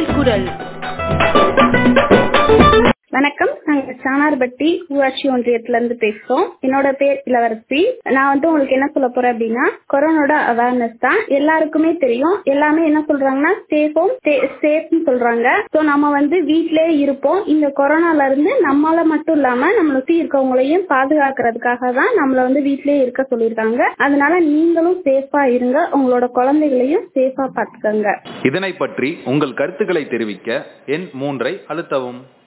மக்கள் குரல் வணக்கம் நாங்க சானார்பட்டி ஊராட்சி ஒன்றியத்துல இருந்து பேசுறோம் என்னோட பேர் இளவரசி நான் வந்து உங்களுக்கு என்ன சொல்ல போறேன் அப்படின்னா கொரோனாவோட அவேர்னஸ் தான் எல்லாருக்குமே தெரியும் எல்லாமே என்ன சொல்றாங்கன்னா சேஃப் ஹோம் சேஃப்னு சொல்றாங்க சோ நம்ம வந்து வீட்லயே இருப்போம் இந்த கொரோனால இருந்து நம்மளால மட்டும் இல்லாம நம்மள சுத்தி இருக்கவங்களையும் பாதுகாக்கிறதுக்காக தான் நம்மள வந்து வீட்லயே இருக்க சொல்லியிருக்காங்க அதனால நீங்களும் சேஃபா இருங்க உங்களோட குழந்தைகளையும் சேஃபா பாத்துக்கோங்க இதனை பற்றி உங்கள் கருத்துக்களை தெரிவிக்க எண் மூன்றை அழுத்தவும்